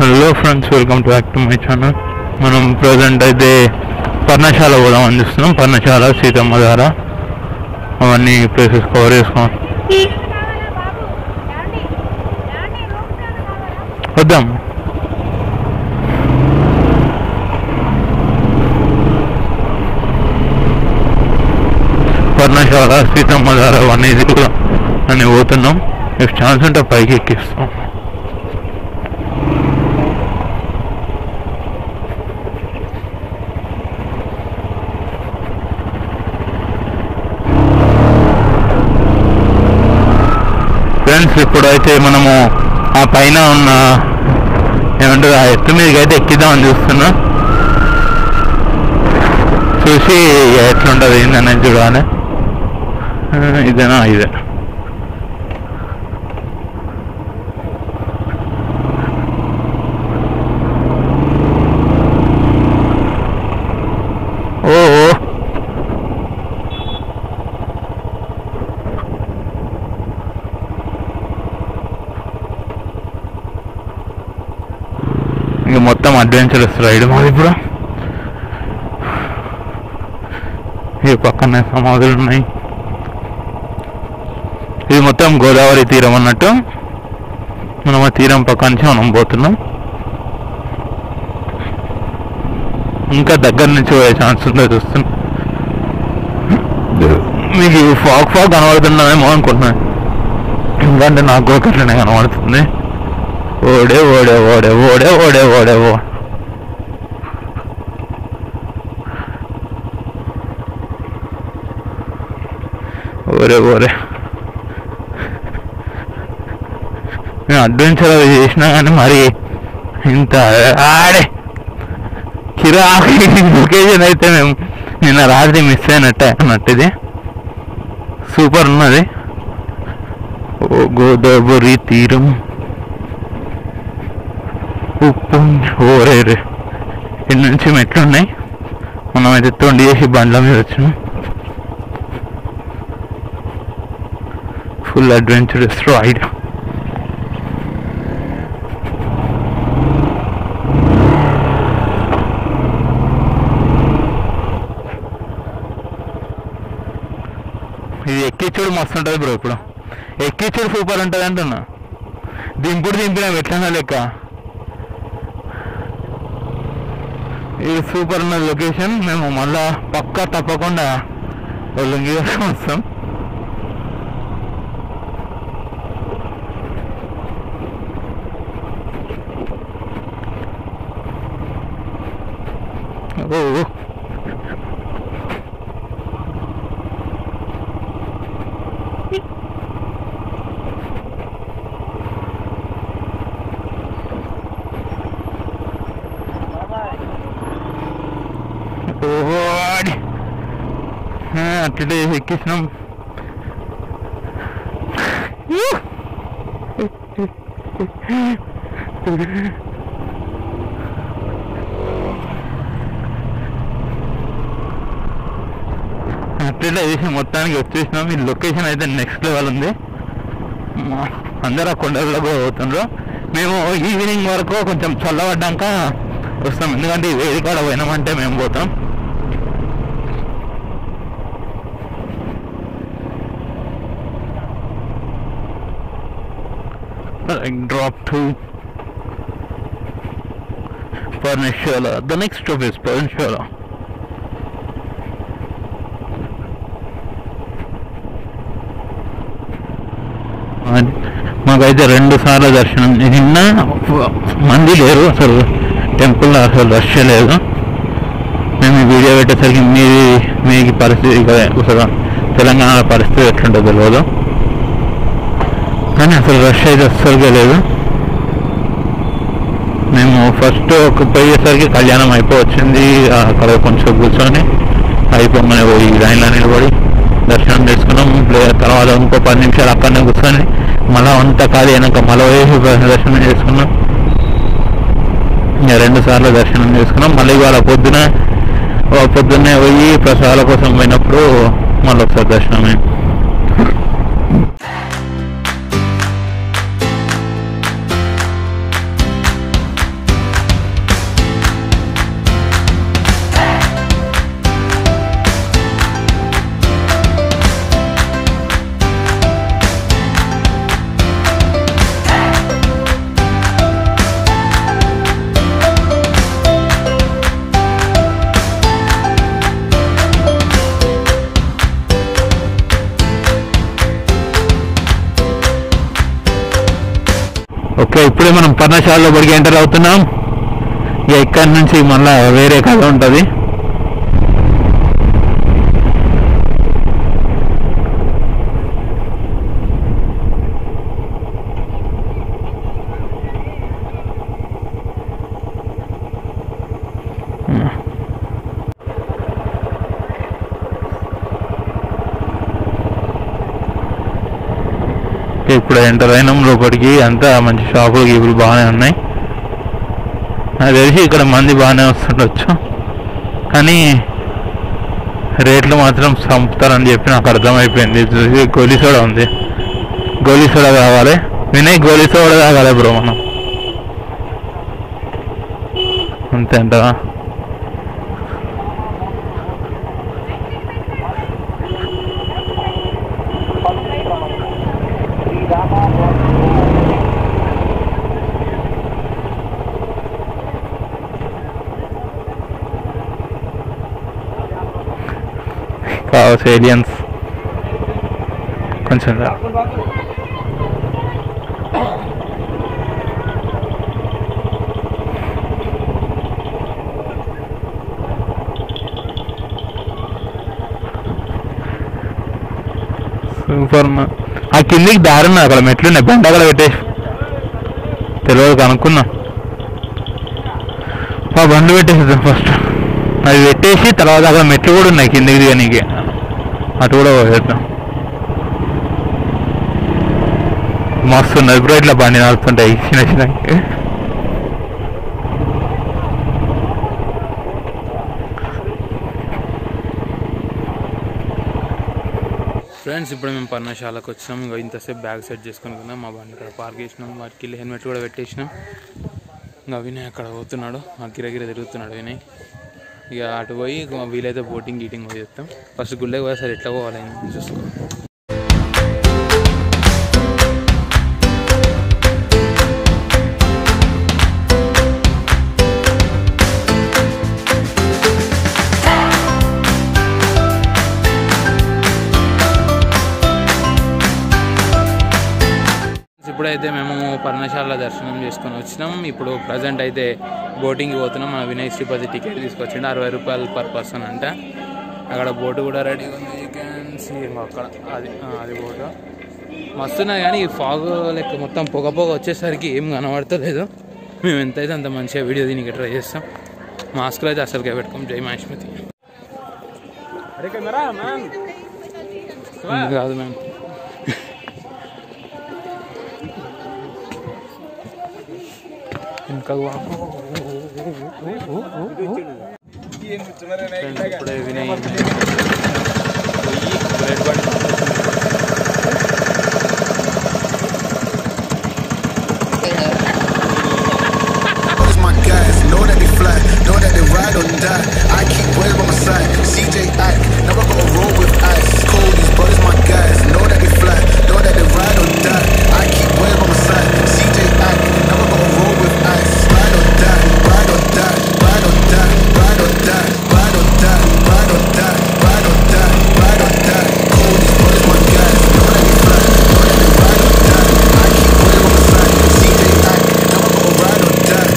Hello friends welcome to back to my channel మనం present అయితే పర్ణశాల పోదాం అందిస్తున్నాం పర్ణశాల సీతమ్మ ధార అవన్నీ ప్లేసెస్ కవర్ చేసుకోం వద్దాం పర్ణశాల సీతమ్మ ధార అవన్నీ కూడా అని పోతున్నాం ఇఫ్ ఛాన్స్ ఉంటే పైకి ఎక్కిస్తాం ఫ్రెండ్స్ ఇప్పుడైతే మనము ఆ పైన ఉన్న ఏమంటారు ఆ ఎత్తు మీదకి అయితే ఎక్కిద్దామని చూస్తున్నా చూసి ఎట్లుంటుంది ఏందనేది చూడాలి ఆ, ఇదేనా ఇదే ఓ ఓ. ఇంక మొత్తం అడ్వెంచరస్ రైడ్ మాది ఇప్పుడు ఈ పక్కనే సమాధులు ఉన్నాయి ఇది మొత్తం గోదావరి తీరం అన్నట్టు మనం ఆ తీరం పక్క నుంచి మనం పోతున్నాం ఇంకా దగ్గర నుంచి పోయే ఛాన్స్ ఉందో చూస్తున్నాం మీకు ఫాగ్ ఫాగ్ కనబడుతున్నామేమో అనుకుంటున్నాను ఎందుకంటే నాకు కూడా అట్లనే కనబడుతుంది ఓడే ఓడే ఓడే ఓడే ఓడే ఓడే ఓ ఓరే ఓరే మేము అడ్వెంచర్ అవి చేసినా కానీ మరి ఇంత ఆడే కిరాకి లొకేషన్ అయితే మేము నిన్న రాత్రి మిస్ అయినట్టే అన్నట్టు ఇది సూపర్ ఉన్నది ఓ గోదావరి తీరం ఉప్పు ఓరే రే ఇటు నుంచి మెట్లు ఉన్నాయి మనం అయితే తొండి చేసి బండ్ల మీద వచ్చినాం ఫుల్ అడ్వెంచరస్ రైడ్ ఇది ఎక్కించుడు మస్తు ఉంటుంది బ్రో ఇప్పుడు ఎక్కించుడు సూపర్ ఉంటుంది అంటున్నా దింపుడు దింపినాం ఎట్లన్నా లెక్క ఇది సూపర్ ఉన్న లొకేషన్ మేము మళ్ళా పక్కా తప్పకుండా లుంగి వేసుకొని వస్తాం ఓ ఓ. ఓడి అట్లే ఎక్కించినాం అట్లే చేసి మొత్తానికి వచ్చేసినాం ఈ లొకేషన్ అయితే నెక్స్ట్ లెవెల్ ఉంది మా అందరూ ఆ కొండల్లో కూడా పోతుండ్రు మేము ఈవినింగ్ వరకు కొంచెం చల్లబడ్డాక వస్తాం ఎందుకంటే ఈ వేడి కాడ పోయినామంటే మేము పోతాం Like drop to Parnashala. The next stop is Parnashala. అది మాకైతే రెండు సార్లు దర్శనం నిన్న మంది లేరు అసలు టెంపుల్ అసలు రష్ లేదు మేము ఈ వీడియో పెట్టేసరికి మీది మీకు పరిస్థితి ఇక్కడ అసలు తెలంగాణ పరిస్థితి ఎట్లుంటుందో తెలియదు కానీ అసలు రష్ అయితే అస్సలుగా లేదు మేము ఫస్ట్ ఒక పోయేసరికి కళ్యాణం అయిపోవచ్చింది అక్కడ కొంచెం కూర్చొని అయిపోగానే పోయి లైన్లో నిలబడి దర్శనం చేసుకున్నాం లే- తర్వాత ఇంకో పది నిమిషాలు అక్కడనే కూర్చొని మళ్ళా అంతా ఖాళీ అయినాక మళ్ళీ పోయి దర్శనం చేసుకున్నాం ఇంకా రెండు సార్లు దర్శనం చేసుకున్నాం మళ్ళీ ఇవాళ పొద్దున ఓ పొద్దున్నే పోయి ప్రసాదాల కోసం పోయినప్పుడు మళ్ళీ ఒకసారి దర్శనమే ఇక ఇప్పుడే మనం పర్ణశాల లోపలికి ఎంటర్ అవుతున్నాం ఇక ఇక్కడి నుంచి మళ్ళా వేరే కథ ఉంటుంది ఇప్పుడు ఎంటర్ అయినాం లోపలికి అంతా మంచి షాపులు గీపులు బాగానే ఉన్నాయి నాకు తెలిసి ఇక్కడ మంది బాగానే వస్తుండొచ్చు కానీ రేట్లు మాత్రం చంపుతారని చెప్పి నాకు అర్థమైపోయింది ఇది చూసి గోలీ సోడా ఉంది గోలీ సోడా కావాలి వినయ్ గోలీ సోడా తాగాలి బ్రో మనం అంతే అంటావా కావచ్చు ఏలియన్స్ కొంచెం రా. సూపర్ మా- ఆ కిందికి దారి ఉన్నది అక్కడ మెట్లున్నాయి బండి అక్కడ పెట్టేసి తెలియదు కనుక్కున్నా ఆ బండి పెట్టేసేద్దాం ఫస్ట్ అది పెట్టేసి తర్వాత అక్కడ మెట్లు కూడా ఉన్నాయి కిందికి దిగనీకి అటు కూడా పోయేద్దాం మస్తు ఉన్నది బ్రో ఇట్లా బండి నడుస్తుంటాయి చిన్న చిన్న ఫ్రెండ్స్ ఇప్పుడు మేము పర్ణశాలకు వచ్చినాం ఇంకా ఇంతసేపు బ్యాగ్ సెట్ చేసుకుని కదా మా బండి ఇక్కడ పార్క్ చేసినాం వాటికి వెళ్ళి హెల్మెట్ కూడా పెట్టేసినాం ఇంకా వినయ్ అక్కడ పోతున్నాడు ఆ గిరగిర తిరుగుతున్నాడు వినయ్ ఇక అటు పోయి ఇక వీలైతే బోటింగ్ గీటింగ్ పోయి చెప్తాం ఫస్ట్ గుళ్ళకి పోయి సరే ఎట్లా పోవాలి అని చూసుకో ఇప్పుడైతే మేము పర్ణశాల దర్శనం చేసుకొని వచ్చినాం ఇప్పుడు ప్రజెంట్ అయితే బోటింగ్కి పోతున్నాం మన వినయ్ శ్రీపతి టికెట్ తీసుకొచ్చిండు అరవై రూపాయలు పర్ పర్సన్ అంట అక్కడ బోటు కూడా రెడీ ఉంది యూ క్యాన్ సీ అక్కడ అది ఆ, అది బోటు మస్తున్నాయి కానీ ఈ ఫాగ్ లెక్క మొత్తం పొగ పొగ వచ్చేసరికి ఏం కనబడతలేదు మేము ఎంతైతే అంత మంచిగా వీడియో దీనికి ట్రై చేస్తాం మాస్కులు అయితే అసలుకే పెట్టుకోం జై మహేష్మతి కాదు మ్యామ్ ఇంకా ఫ్రెండ్స్ ఇప్పుడే వినయ్ పోయి బ్రెడ్ బండి Those my guys, know that they fly, know that they ride or die. I keep well by my side. CJ Ike, never gotta roll with ice. Cold, these brothers my guys, know that they fly, know that they ride or die. I keep well by my side. CJ Ike, never gotta roll with ice. Ride or die, ride or die, ride or die, ride or die, ride or die, ride or die, ride or die, ride or die. Cold, these brothers my guys, know that they fly, know that they ride or die. I keep well by my side. CJ Ike, never gotta ride or die.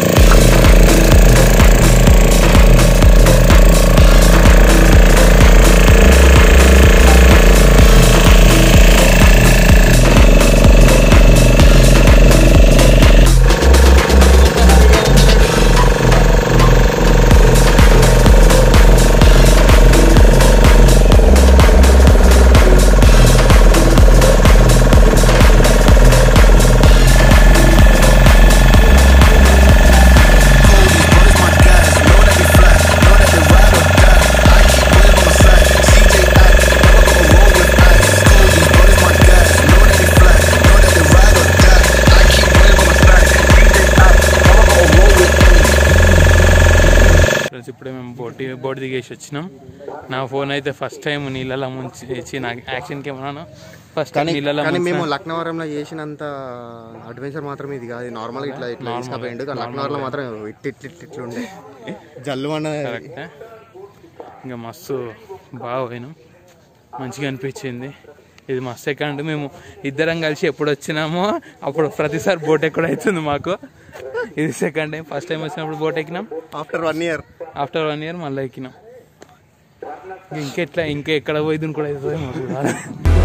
Brothers my guys, know that they fly, know that they ride or die. I keep well by my side. CJ Ike, never gotta roll with ice. Cold, these brothers my guys, know that they fly, know that they ride or die. I keep well by my side. CJ Ike, never gotta roll with ice. Friends ఇప్పుడే మేము బోటి boat దిగేసి వచ్చినాం నా phone అయితే first time నీళ్ళలో ముంచి ఇచ్చి నాకు యాక్షన్ కెమెరాను ఫస్ట్ కానీ నీళ్ళలో కానీ మేము ముంచిన- లక్నవరంలో చేసినంత అడ్వెంచర్ మాత్రం ఇది కాదు నార్మల్ ఇట్లా ఇట్లా Normal. తీసుకుపోయిండు కానీ లక్నవరంలో మాత్రం ఇట్ ఇట్ ఇట్ ఇట్లా ఉండే జల్లు అన్న కరెక్టే ఇంకా మస్తు బాగా పోయినాం మంచిగా అనిపించింది ఇది మా సెకండ్ మేము ఇద్దరం కలిసి ఎప్పుడు వచ్చినామో అప్పుడు ప్రతిసారి బోట్ ఎక్కడ అవుతుంది మాకు ఇది సెకండ్ టైం ఫస్ట్ టైం వచ్చినప్పుడు బోట్ ఎక్కినాం after one year after one year మళ్ళీ ఎక్కినాం ఇంకెట్లా ఇంకా ఎక్కడ పోయింది కూడా అవుతుంది మాకు చూడాలి.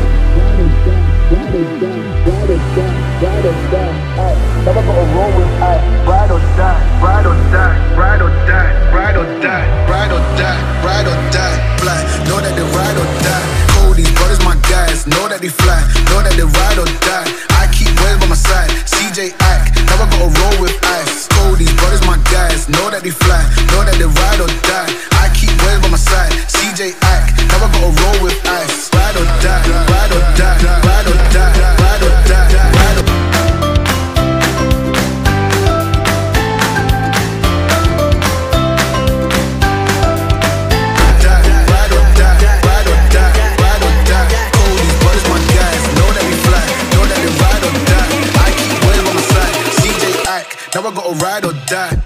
Never gonna roll with ice. Ride or die, ride or die, ride or die, ride or die, ride or die, ride or die. Fly, know that they ride or die. Cold, these brothers my guys. Know that they fly, know that they ride or die. I keep waves by my side. CJ Ack, never gonna roll with ice. Cold, these brothers my guys. Know that they fly, know that they ride or die. I keep waves by my side. CJ Ack, never gonna roll with ice. Ride or die, ride or die, ride or die, ride or die, ride or die, ride or die, ride or die, ride or die. Cold, these brothers my guys. Know that we fly, know that they ride or die. I keep waves on my side. CJ Ack, never gonna ride or die.